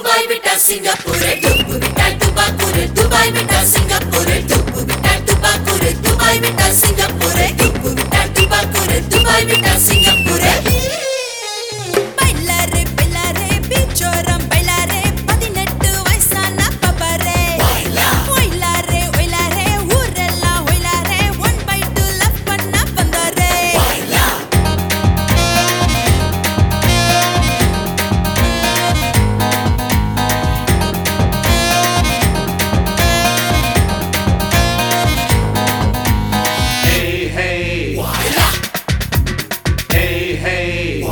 Dubai விட்டா Singapore டுப்பு விட்டா துபாக்கூர் Dubai விட்டா சிங்கப்பூர் டுப்பு விட்டா துபாக்கூர் துபாய் விட்டா சிங்கப்பூர் டுப்பு விட்டா துபாக்கூர் துபாய் விட்டா சிங்கப்பூர் பைலாரே பைலாரே பீச்சோரம் பைலாரே பதினெட்டு வயசான பபரே ஒயிலாரே ஒயிலாரே ஊரெல்லாம் ஒயிலாரே ஒன் பை டூ லவ் பண்ண வந்தாரே Hey, hey. Hey, hey.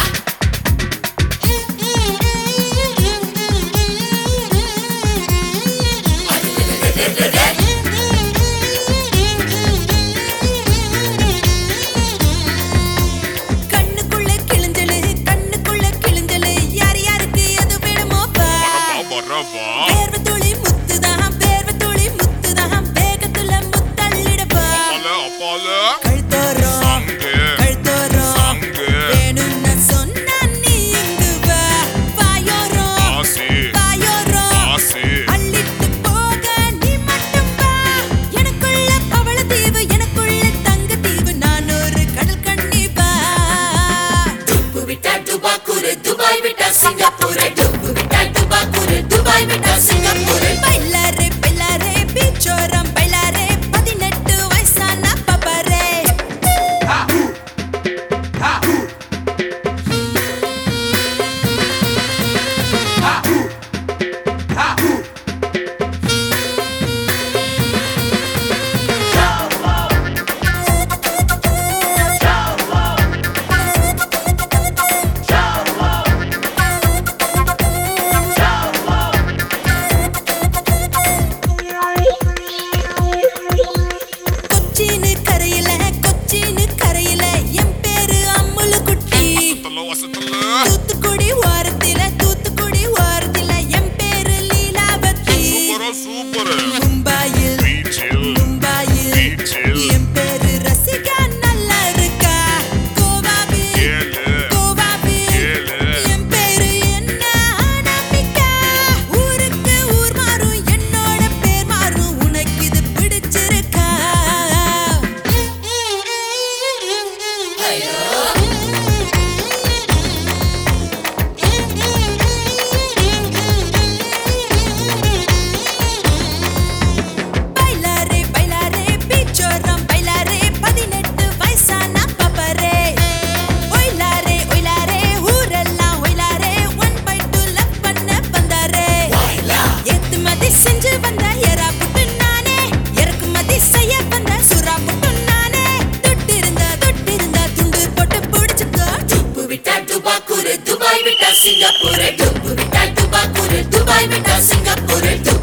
கண்ணுக்குள்ள கிழிஞ்சலு கண்ணுக்குள்ள கிழிஞ்சலு யார் யாருக்கு எது வேணுமோ பா பேர்வ துளி முத்துதான் பேர்வ துளி முத்துதான் வேகத்துல முத்தள்ளிடப்பா கழுத்தோரம் கழுத்தோரம் வேணும்னு சொன்னா நீ இங்கு வா வாயோரம் வாயோரம் அள்ளிட்டு போக நீ மட்டும் வா எனக்குள்ள பவளத்தீவு எனக்குள்ள தங்கத்தீவு நான் ஒரு கடல் கண்ணி வா டுப்பு விட்டா துபாக்கூர் துபாய் விட்டா சிங்கப்பூர் டுப்பு விட்டா துபாக்கூர் துபாய் விட்டா சிங்கப்பூர் பைலாரே பைலாரே பீச்சோரம் பைலாரே பதினெட்டு வயசான பபரே கொச்சின்னு கரையில கொச்சின்னு கரையில என் பேரு அம்முலு குட்டி தூத்துக்குடி ஓரத்தில தூத்துக்குடி ஓரத்தில என் பேரு லீலாவதி மும்பாயில் மும்பாயில் என் பேரு ரசிகா நல்லா இருக்கா கோவாவில் கோவாவில் என் பேரு என்ன நம்பிக்கா ஊருக்கு ஊர் மாறும் என்னோட பேர் மாறும் உனக்கு இது பிடிச்சிருக்கா பைலாரே பைலாரே பீச்சோரம் பைலாரே பதினெட்டு வயசான பபரே ஒயிலாரே ஒயிலாரே ஊரெல்லாம் ஒயிலாரே ஒன் பை டூ லவ் பண்ண வந்தாரே ஏத்துமதி செஞ்சு வந்த எறா புட்டு நானே இறக்குமதி செய்ய வந்த சுறா புட்டு நானே தொட்டிருந்தா தொட்டிருந்தா துண்டு போட்டு பிடிச்சுக்கோ டுப்பு விட்டா துபாக்கூர் துபாய் விட்டா சிங்கப்பூர் டுப்பு விட்டா துபாக்கூர் துபாய் விட்டா சிங்கப்பூர் டுப்பு